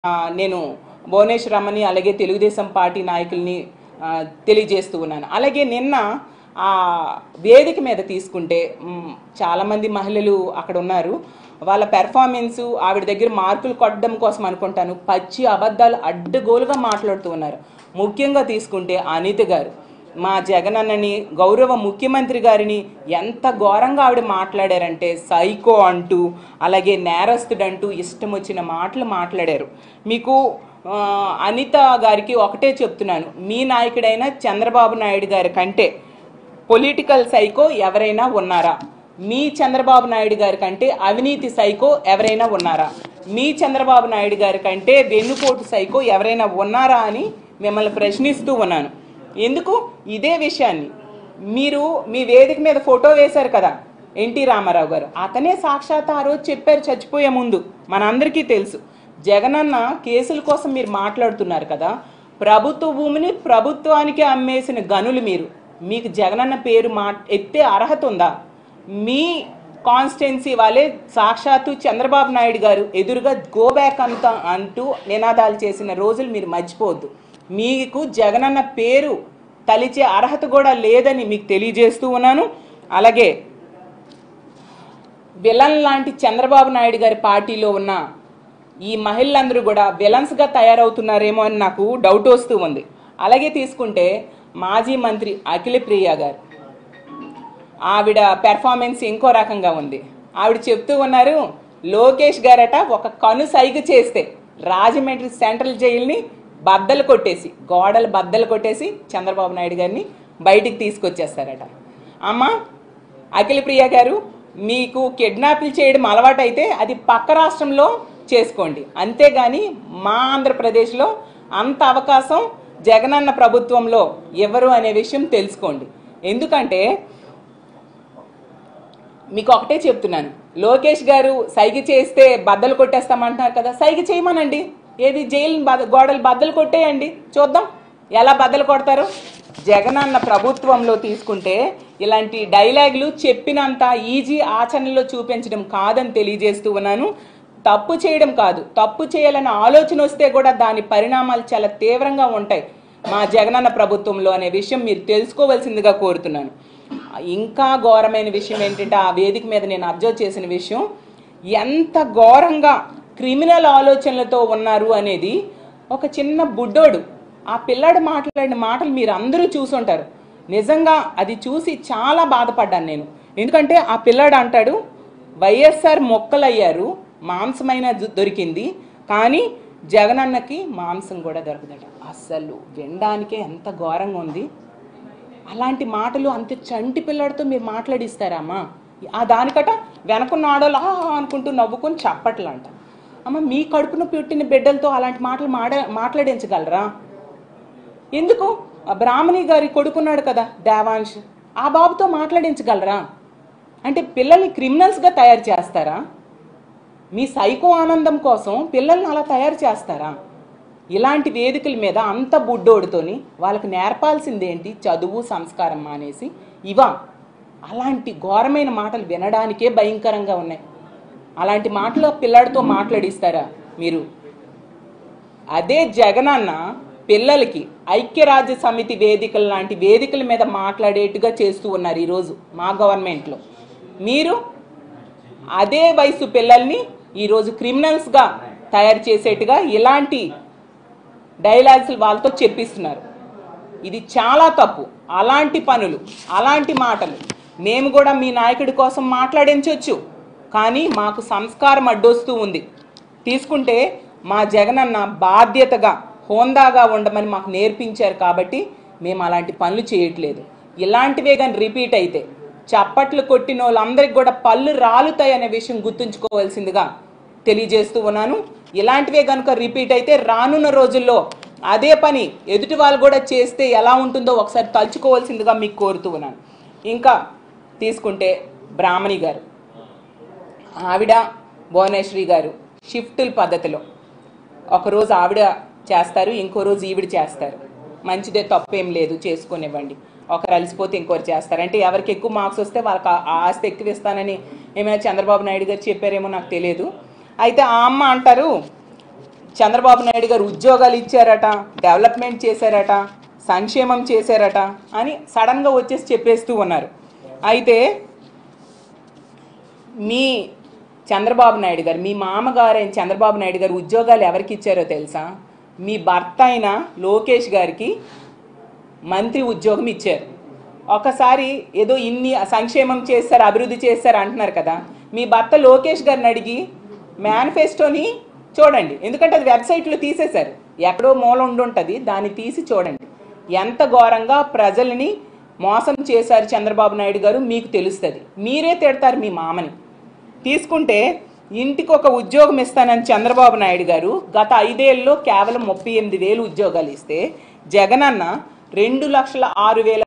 ఆ, నేను భువనేశ్వరమ్మని అలాగే తెలుగుదేశం పార్టీ నాయకుల్ని ఆ, తెలియజేస్తూ ఉన్నాను అలాగే నిన్న ఆ వేదిక మీద తీసుకుంటే మ్, చాలామంది మహిళలు అక్కడ ఉన్నారు వాళ్ళ పెర్ఫార్మెన్స్ ఆవిడ దగ్గర మార్కులు కొట్టడం కోసం అనుకుంటాను పచ్చి అబద్ధాలు అడ్డగోలుగా మాట్లాడుతూ ఉన్నారు ముఖ్యంగా తీసుకుంటే అనిత గారు మా జగనన్నని గౌరవ ముఖ్యమంత్రి గారిని ఎంత ఘోరంగా ఆవిడ మాట్లాడారంటే సైకో అంటూ అలాగే నేరస్తుడంటూ ఇష్టం వచ్చిన మాటలు మాట్లాడారు మీకు ఆ, అనిత గారికి ఒకటే చెప్తున్నాను మీ నాయకుడైన చంద్రబాబు నాయుడు గారి కంటే పొలిటికల్ సైకో ఎవరైనా ఉన్నారా మీ చంద్రబాబు నాయుడు గారి కంటే అవినీతి సైకో ఎవరైనా ఉన్నారా మీ చంద్రబాబు నాయుడు గారి కంటే వెన్నుపోటు సైకో ఎవరైనా ఉన్నారా అని మిమ్మల్ని ప్రశ్నిస్తూ ఉన్నాను ఎందుకు ఇదే విషయాన్ని మీరు మీ వేదిక మీద ఫోటో వేశారు కదా ఎన్టీ రామారావు గారు అతనే సాక్షాత్ ఆ రోజు చెప్పారు చచ్చిపోయే ముందు మనందరికీ తెలుసు జగనన్న కేసుల కోసం మీరు మాట్లాడుతున్నారు కదా ప్రభుత్వ భూమిని ప్రభుత్వానికి అమ్మేసిన గనులు మీరు మీకు జగనన్న పేరు మా ఎత్తే అర్హత ఉందా మీ కాన్స్టిట్యున్సీ వాళ్ళే సాక్షాత్తు చంద్రబాబు నాయుడు గారు ఎదురుగా గో బ్యాక్ అంత అంటూ నినాదాలు చేసిన రోజులు మీరు మర్చిపోవద్దు మీకు జగనన్న పేరు తలిచే అర్హత కూడా లేదని మీకు తెలియజేస్తూ ఉన్నాను అలాగే విలన్ లాంటి చంద్రబాబు నాయుడు గారి పార్టీలో ఉన్న ఈ మహిళలందరూ కూడా విలన్స్గా తయారవుతున్నారేమో అని నాకు డౌట్ వస్తూ ఉంది అలాగే తీసుకుంటే మాజీ మంత్రి అఖిల ప్రియ గారు ఆవిడ పెర్ఫార్మెన్స్ ఇంకో రకంగా ఉంది ఆవిడ చెప్తూ ఉన్నారు లోకేష్ గారట ఒక కను సైగ చేస్తే రాజమండ్రి సెంట్రల్ జైల్ని బద్దలు కొట్టేసి గోడలు బద్దలు కొట్టేసి చంద్రబాబు నాయుడు గారిని బయటికి తీసుకొచ్చేస్తారట అమ్మ అఖిల ప్రియ గారు మీకు కిడ్నాప్లు చేయడం అలవాటైతే అది పక్క రాష్ట్రంలో చేసుకోండి అంతేగాని మా ఆంధ్రప్రదేశ్లో అంత అవకాశం జగనన్న ప్రభుత్వంలో ఎవరు అనే విషయం తెలుసుకోండి ఎందుకంటే మీకు ఒకటే చెప్తున్నాను లోకేష్ గారు సైగ చేస్తే బద్దలు కొట్టేస్తామంటున్నారు కదా సైగ చేయమనండి ఏది జైలు బద గోడలు బద్దలు కొట్టేయండి చూద్దాం ఎలా బద్దలు కొడతారు జగనన్న ప్రభుత్వంలో తీసుకుంటే ఇలాంటి డైలాగులు చెప్పినంత ఈజీ ఆచరణలో చూపించడం కాదని తెలియజేస్తూ ఉన్నాను తప్పు చేయడం కాదు తప్పు చేయాలన్న ఆలోచన వస్తే కూడా దాని పరిణామాలు చాలా తీవ్రంగా ఉంటాయి మా జగనన్న ప్రభుత్వంలో అనే విషయం మీరు తెలుసుకోవాల్సిందిగా కోరుతున్నాను ఇంకా ఘోరమైన విషయం ఏంటంటే ఆ వేదిక మీద నేను అబ్జర్వ్ చేసిన విషయం ఎంత ఘోరంగా క్రిమినల్ ఆలోచనలతో ఉన్నారు అనేది ఒక చిన్న బుడ్డోడు ఆ పిల్లాడు మాట్లాడిన మాటలు మీరు అందరూ చూసుంటారు నిజంగా అది చూసి చాలా బాధపడ్డాను నేను ఎందుకంటే ఆ పిల్లాడు అంటాడు వైఎస్ఆర్ మొక్కలయ్యారు మాంసమైన దొ- దొరికింది కానీ జగనన్నకి మాంసం కూడా దొరకదట అసలు వినడానికే ఎంత ఘోరంగా ఉంది అలాంటి మాటలు అంత చంటి పిల్లడితో మీరు మాట్లాడిస్తారమ్మా ఆ దానికట వెనకున్న ఆడోళ్ళు "ఆ" అనుకుంటూ నవ్వుకొని చప్పట్లు అంట అమ్మ మీ కడుపున పుట్టిన బిడ్డలతో అలాంటి మాటలు మాడ మాట్లాడించగలరా ఎందుకు ఆ బ్రాహ్మణి గారి కొడుకున్నాడు కదా దేవాంశ్ ఆ బాబుతో మాట్లాడించగలరా అంటే పిల్లల్ని క్రిమినల్స్గా తయారు చేస్తారా మీ సైకో ఆనందం కోసం పిల్లల్ని అలా తయారు చేస్తారా ఇలాంటి వేదికల మీద అంత బుడ్డోడితోని వాళ్ళకి నేర్పాల్సింది ఏంటి చదువు సంస్కారం మానేసి ఇవా అలాంటి ఘోరమైన మాటలు వినడానికే భయంకరంగా ఉన్నాయి అలాంటి మాటలు ఆ పిల్లాడితో మాట్లాడిస్తారా మీరు అదే జగనన్న పిల్లలకి ఐక్యరాజ్య సమితి వేదికల లాంటి వేదికల మీద మాట్లాడేట్టుగా చేస్తూ ఉన్నారు ఈరోజు మా గవర్నమెంట్లో మీరు అదే వయసు పిల్లల్ని ఈరోజు క్రిమినల్స్గా తయారు చేసేట్టుగా ఇలాంటి డైలాగ్స్ వాళ్ళతో చెప్పిస్తున్నారు ఇది చాలా తప్పు అలాంటి పనులు అలాంటి మాటలు మేము కూడా మీ నాయకుడి కోసం మాట్లాడించవచ్చు కానీ మాకు సంస్కారం అడ్డొస్తూ ఉంది తీసుకుంటే మా జగనన్న బాధ్యతగా హోందాగా ఉండమని మాకు నేర్పించారు కాబట్టి మేము అలాంటి పనులు చేయట్లేదు ఇలాంటివే కానీ రిపీట్ అయితే చప్పట్లు కొట్టిన వాళ్ళందరికీ కూడా పళ్ళు రాలుతాయి అనే విషయం గుర్తుంచుకోవాల్సిందిగా తెలియజేస్తూ ఉన్నాను ఇలాంటివే కనుక రిపీట్ అయితే రానున్న రోజుల్లో అదే పని ఎదుటి వాళ్ళు కూడా చేస్తే ఎలా ఉంటుందో ఒకసారి తలుచుకోవాల్సిందిగా మీకు కోరుతూ ఉన్నాను ఇంకా తీసుకుంటే బ్రాహ్మణి గారు ఆవిడ భువనేశ్వరి గారు షిఫ్టుల పద్ధతిలో ఒకరోజు ఆవిడ చేస్తారు ఇంకో రోజు ఈవిడ చేస్తారు మంచిదే తప్పేం లేదు చేసుకునివ్వండి ఒకరు అలసిపోతే ఇంకోరు చేస్తారు అంటే ఎవరికి ఎక్కువ మార్క్స్ వస్తే వాళ్ళకి ఆ ఆ ఆస్తి ఎక్కువ ఇస్తానని ఏమైనా చంద్రబాబు నాయుడు గారు చెప్పారేమో నాకు తెలియదు అయితే ఆ అమ్మ అంటారు చంద్రబాబు నాయుడు గారు ఉద్యోగాలు ఇచ్చారట డెవలప్మెంట్ చేశారట సంక్షేమం చేశారట అని సడన్గా వచ్చేసి చెప్పేస్తూ ఉన్నారు అయితే మీ చంద్రబాబు నాయుడు గారు మీ మామగారు అయిన చంద్రబాబు నాయుడు గారు ఉద్యోగాలు ఎవరికి ఇచ్చారో తెలుసా మీ భర్త అయిన లోకేష్ గారికి మంత్రి ఉద్యోగం ఇచ్చారు ఒకసారి ఏదో ఇన్ని సంక్షేమం చేస్తారు అభివృద్ధి చేస్తారు అంటున్నారు కదా మీ భర్త లోకేష్ గారిని అడిగి మేనిఫెస్టోని చూడండి ఎందుకంటే అది వెబ్సైట్లో తీసేశారు ఎక్కడో మూల ఉండుంటుంది దాన్ని తీసి చూడండి ఎంత ఘోరంగా ప్రజల్ని మోసం చేశారు చంద్రబాబు నాయుడు గారు మీకు తెలుస్తుంది మీరే తిడతారు మీ మామని తీసుకుంటే ఇంటికి ఒక ఉద్యోగం ఇస్తానని చంద్రబాబు నాయుడు గారు గత ఐదేళ్ళలో కేవలం ముప్పై ఎనిమిది వేలు ఉద్యోగాలు ఇస్తే జగనన్న రెండు లక్షల ఆరు వేల